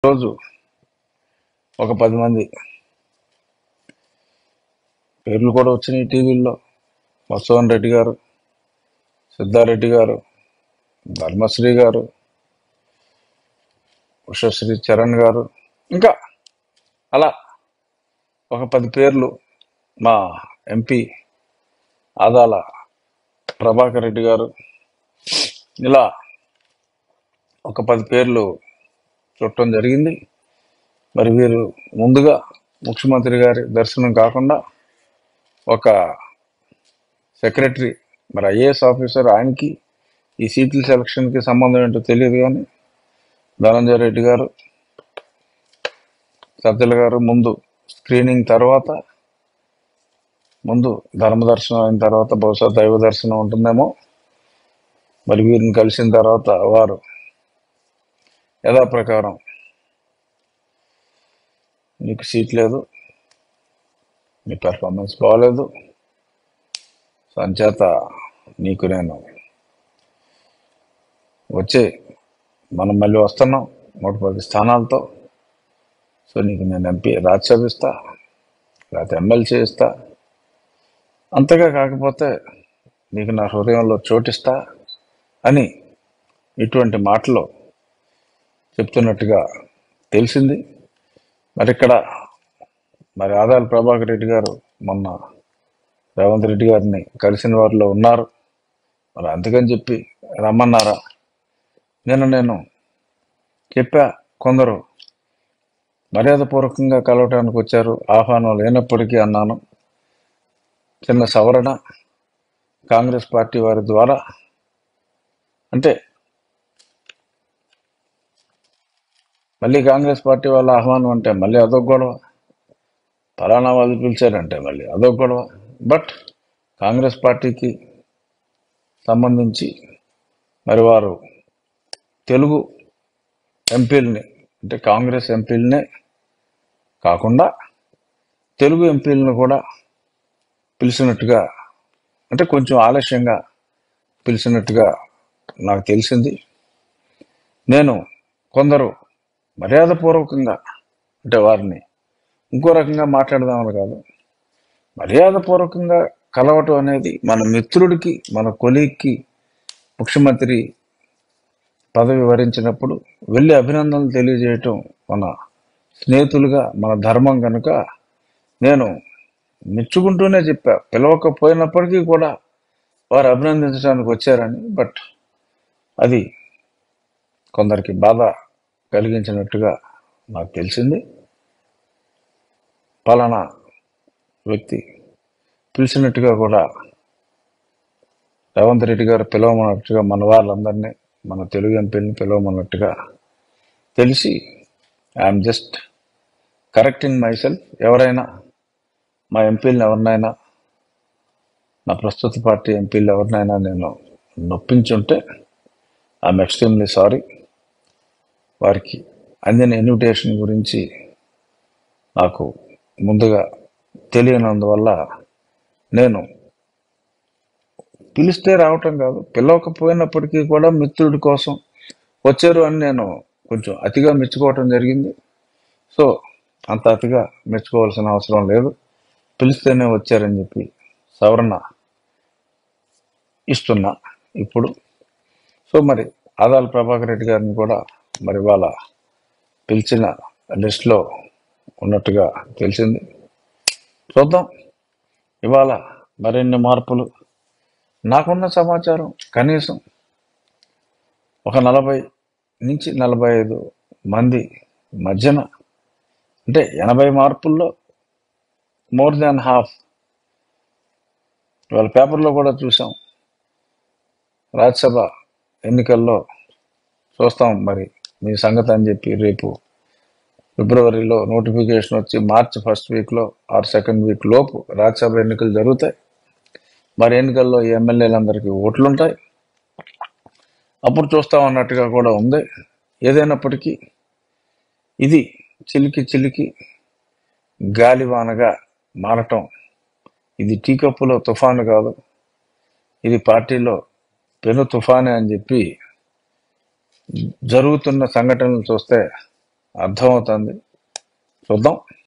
రోజు ఒక పది మంది పేర్లు కూడా వచ్చినాయి టీవీల్లో మత్స్వన్ రెడ్డి గారు సిద్ధారెడ్డి గారు ధర్మశ్రీ గారు ఉషశ్రీ చరణ్ గారు ఇంకా అలా ఒక పది పేర్లు మా ఎంపీ ఆదాల ప్రభాకర్ రెడ్డి గారు ఇలా ఒక పది పేర్లు చూడటం జరిగింది మరి వీరు ముందుగా ముఖ్యమంత్రి గారి దర్శనం కాకుండా ఒక సెక్రటరీ మరి ఐఏఎస్ ఆఫీసర్ ఆయనకి ఈ సీట్ల సెలక్షన్కి సంబంధం ఏంటో తెలియదు కానీ ధనంజయ రెడ్డి గారు సజ్జల గారు ముందు స్క్రీనింగ్ తర్వాత ముందు ధర్మ దర్శనం అయిన తర్వాత బహుశా దైవ దర్శనం ఉంటుందేమో మరి వీరిని కలిసిన తర్వాత వారు యథాప్రకారం నీకు సీట్ లేదు నీ పెర్ఫార్మెన్స్ బాగలేదు సో అంచేత నీకు నేను వచ్చే మనం మళ్ళీ వస్తున్నాం నూట పది స్థానాలతో సో నీకు నేను ఎంపీ రాజ్యసభ ఇస్తా లేకపోతే ఎమ్మెల్సీ ఇస్తా అంతగా కాకపోతే నీకు నా హృదయంలో చోటిస్తా అని ఇటువంటి మాటలు చెప్తున్నట్టుగా తెలిసింది మరి ఇక్కడ మరి ఆదాల ప్రభాకర్ రెడ్డి గారు మొన్న రేవంత్ రెడ్డి గారిని కలిసిన వారిలో ఉన్నారు మరి అందుకని చెప్పి రమ్మన్నారా నేను నేను చెప్పా కొందరు మర్యాదపూర్వకంగా కలవటానికి వచ్చారు ఆహ్వానం లేనప్పటికీ అన్నాను చిన్న సవరణ కాంగ్రెస్ పార్టీ వారి ద్వారా అంటే మళ్ళీ కాంగ్రెస్ పార్టీ వాళ్ళ ఆహ్వానం అంటే మళ్ళీ అదొక గొడవ ఫలానా వాళ్ళు పిలిచారంటే మళ్ళీ అదొక గొడవ బట్ కాంగ్రెస్ పార్టీకి సంబంధించి మరి వారు తెలుగు ఎంపీలని అంటే కాంగ్రెస్ ఎంపీలనే కాకుండా తెలుగు ఎంపీలను కూడా పిలిచినట్టుగా అంటే కొంచెం ఆలస్యంగా పిలిచినట్టుగా నాకు తెలిసింది నేను కొందరు మర్యాదపూర్వకంగా అంటే వారిని ఇంకో రకంగా మాట్లాడదామని కాదు మర్యాదపూర్వకంగా కలవటం అనేది మన మిత్రుడికి మన కొలీగ్కి ముఖ్యమంత్రి పదవి వరించినప్పుడు వెళ్ళి అభినందనలు తెలియజేయటం మన స్నేహితులుగా మన ధర్మం కనుక నేను మెచ్చుకుంటూనే చెప్పా పిలవకపోయినప్పటికీ కూడా వారు అభినందించడానికి వచ్చారని బట్ అది కొందరికి బాధ కలిగించినట్టుగా నాకు తెలిసింది పలానా వ్యక్తి పిలిచినట్టుగా కూడా రేవంత్ రెడ్డి గారు పిలవమన్నట్టుగా మన వాళ్ళందరినీ మన తెలుగు ఎంపీని పిలవమన్నట్టుగా తెలిసి I'm just correcting myself ఎవరైనా మా ఎంపీలను ఎవరినైనా నా ప్రస్తుత పార్టీ ఎంపీలు ఎవరినైనా నేను నొప్పించుంటే ఐఎమ్ ఎక్స్ట్రీమ్లీ సారీ వారికి అందిన ఇన్విటేషన్ గురించి నాకు ముందుగా తెలియనందువల్ల నేను పిలిస్తే రావటం కాదు పిలవకపోయినప్పటికీ కూడా మిత్రుడి కోసం వచ్చారు అని నేను కొంచెం అతిగా మెచ్చుకోవటం జరిగింది సో అంత అతిగా మెచ్చుకోవాల్సిన అవసరం లేదు పిలిస్తేనే వచ్చారని చెప్పి సవరణ ఇస్తున్నా ఇప్పుడు సో మరి ఆదాల ప్రభాకర్ రెడ్డి గారిని కూడా మరి వాళ్ళ పిలిచిన లిస్ట్లో ఉన్నట్టుగా తెలిసింది చూద్దాం ఇవాళ మరిన్ని మార్పులు నాకున్న సమాచారం కనీసం ఒక నలభై నుంచి నలభై ఐదు మంది మధ్యన అంటే ఎనభై మార్పుల్లో మోర్ దాన్ హాఫ్ ఇవాళ పేపర్లో కూడా చూసాం రాజ్యసభ ఎన్నికల్లో చూస్తాం మరి మీ సంగతి అని చెప్పి రేపు ఫిబ్రవరిలో నోటిఫికేషన్ వచ్చి మార్చ్ ఫస్ట్ వీక్లో ఆర్ సెకండ్ వీక్ లోపు రాజ్యసభ ఎన్నికలు జరుగుతాయి మరి ఎన్నికల్లో ఈ ఎమ్మెల్యేలందరికీ ఓట్లు ఉంటాయి అప్పుడు చూస్తాం అన్నట్టుగా కూడా ఉంది ఏదైనప్పటికీ ఇది చిలికి చిలికి గాలివానగా మారటం ఇది టీ కప్పులో తుఫాను కాదు ఇది పార్టీలో పెను తుఫానే అని చెప్పి జరుగుతున్న సంఘటనలు చూస్తే అర్థమవుతుంది చూద్దాం